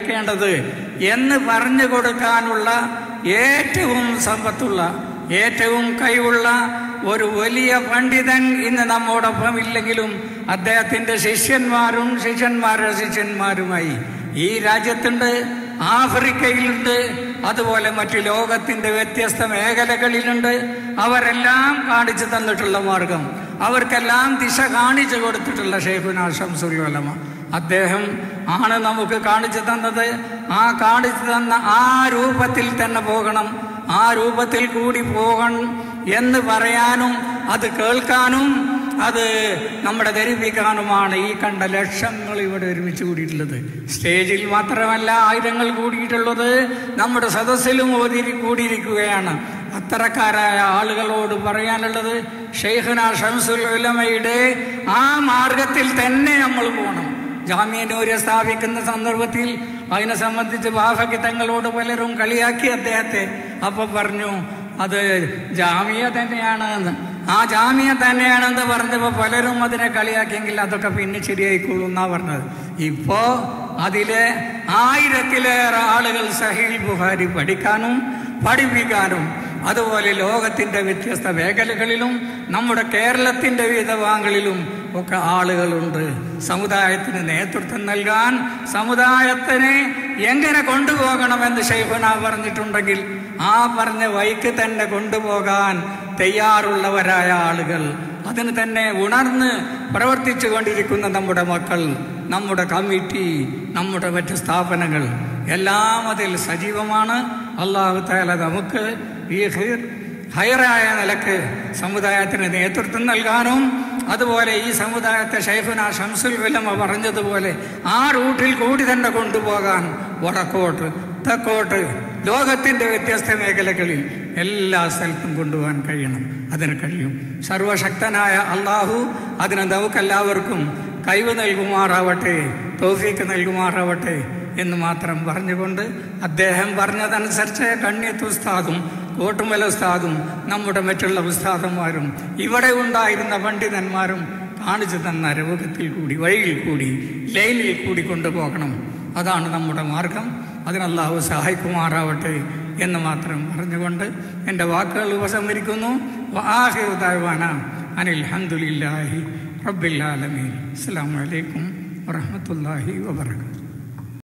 േണ്ടത് എന്ന് പറഞ്ഞു കൊടുക്കാനുള്ള ഏറ്റവും സമ്പത്തുള്ള ഏറ്റവും കഴിവുള്ള ഒരു വലിയ പണ്ഡിതൻ ഇന്ന് നമ്മോടൊപ്പം ഇല്ലെങ്കിലും അദ്ദേഹത്തിന്റെ ശിഷ്യന്മാരും ശിഷ്യന്മാരുടെ ശിഷ്യന്മാരുമായി ഈ രാജ്യത്തുണ്ട് ആഫ്രിക്കയിലുണ്ട് അതുപോലെ മറ്റു ലോകത്തിന്റെ വ്യത്യസ്ത മേഖലകളിലുണ്ട് അവരെല്ലാം കാണിച്ചു തന്നിട്ടുള്ള മാർഗം അവർക്കെല്ലാം ദിശ കാണിച്ചു കൊടുത്തിട്ടുള്ള ഷെയ്ഖുന ഷംസുൽ അദ്ദേഹം ആണ് നമുക്ക് കാണിച്ചു തന്നത് ആ കാണിച്ചു തന്ന ആ രൂപത്തിൽ തന്നെ പോകണം ആ രൂപത്തിൽ കൂടി പോകണം എന്ന് പറയാനും അത് കേൾക്കാനും അത് നമ്മുടെ ധരിപ്പിക്കാനുമാണ് ഈ കണ്ട ലക്ഷങ്ങൾ ഇവിടെ ഒരുമിച്ച് കൂടിയിട്ടുള്ളത് സ്റ്റേജിൽ മാത്രമല്ല ആയിരങ്ങൾ കൂടിയിട്ടുള്ളത് നമ്മുടെ സദസ്സിലും ഓതി കൂടിയിരിക്കുകയാണ് അത്തരക്കാരായ ആളുകളോട് പറയാനുള്ളത് ഷെയ്ഖുന ഷംസുൽ ഉലമയുടെ ആ മാർഗത്തിൽ തന്നെ നമ്മൾ പോകണം ജാമ്യനൂര്യ സ്ഥാപിക്കുന്ന സന്ദർഭത്തിൽ അതിനെ സംബന്ധിച്ച് ബാഫയ്ക്ക് തങ്ങളോട് പലരും കളിയാക്കി അദ്ദേഹത്തെ അപ്പൊ പറഞ്ഞു അത് ജാമ്യ തന്നെയാണ് എന്ന് ആ ജാമ്യ തന്നെയാണെന്ന് പറഞ്ഞപ്പോൾ പലരും അതിനെ കളിയാക്കിയെങ്കിൽ അതൊക്കെ പിന്നെ ശരിയായിക്കോളൂ എന്നാ പറഞ്ഞത് ഇപ്പോ അതിലെ ആയിരത്തിലേറെ ആളുകൾ സഹീൽ ബുഹാരി പഠിക്കാനും പഠിപ്പിക്കാനും അതുപോലെ ലോകത്തിന്റെ വ്യത്യസ്ത മേഖലകളിലും നമ്മുടെ കേരളത്തിന്റെ വിവിധ ഭാഗങ്ങളിലും ഒക്കെ ആളുകളുണ്ട് സമുദായത്തിന് നേതൃത്വം നൽകാൻ സമുദായത്തിനെ എങ്ങനെ കൊണ്ടുപോകണമെന്ന് ഷെയ്ഖുന പറഞ്ഞിട്ടുണ്ടെങ്കിൽ ആ പറഞ്ഞ വഴിക്ക് തന്നെ കൊണ്ടുപോകാൻ തയ്യാറുള്ളവരായ ആളുകൾ അതിന് തന്നെ ഉണർന്ന് പ്രവർത്തിച്ചു കൊണ്ടിരിക്കുന്ന നമ്മുടെ മക്കൾ നമ്മുടെ കമ്മിറ്റി നമ്മുടെ മറ്റ് സ്ഥാപനങ്ങൾ എല്ലാം അതിൽ സജീവമാണ് അള്ളാഹു താല നമുക്ക് ഈ ഹൈർ ഹൈറായ നിലക്ക് സമുദായത്തിന് നേതൃത്വം നൽകാനും അതുപോലെ ഈ സമുദായത്തെ ഷൈഫുന ഷംസുൽ വിലമ പറഞ്ഞതുപോലെ ആ റൂട്ടിൽ കൂടി തന്നെ കൊണ്ടുപോകാൻ വടക്കോട്ട് തെക്കോട്ട് ലോകത്തിന്റെ വ്യത്യസ്ത മേഖലകളിൽ എല്ലാ സ്ഥലത്തും കൊണ്ടുപോകാൻ കഴിയണം അതിന് കഴിയും സർവശക്തനായ അള്ളാഹു അതിന് നമുക്കെല്ലാവർക്കും കഴിവ് നൽകുമാറാവട്ടെ തോഫീക്ക് നൽകുമാറാവട്ടെ എന്ന് മാത്രം പറഞ്ഞുകൊണ്ട് അദ്ദേഹം പറഞ്ഞതനുസരിച്ച് കണ്യത്ത് ഉസ്താദും കോട്ടുമല ഉസ്താദും നമ്മുടെ മറ്റുള്ള ഉസ്താദന്മാരും ഇവിടെ ഉണ്ടായിരുന്ന പണ്ഡിതന്മാരും കാണിച്ചു തന്ന രൂപത്തിൽ കൂടി വഴിയിൽ കൂടി ലൈനിൽ കൂടി കൊണ്ടുപോകണം അതാണ് നമ്മുടെ മാർഗം അതിനല്ലാഹു സഹായിക്കുമാറാവട്ടെ എന്ന് മാത്രം പറഞ്ഞുകൊണ്ട് എൻ്റെ വാക്കുകൾ ഉപസംഹരിക്കുന്നു വാഹിറുദാന അനിൽ ഹന്ദുലില്ലാഹി റബ്ബിൽ ആലമീൻ അസ്സാം വലൈക്കും വറഹമത്തല്ലാഹി വബർക്കാത്തു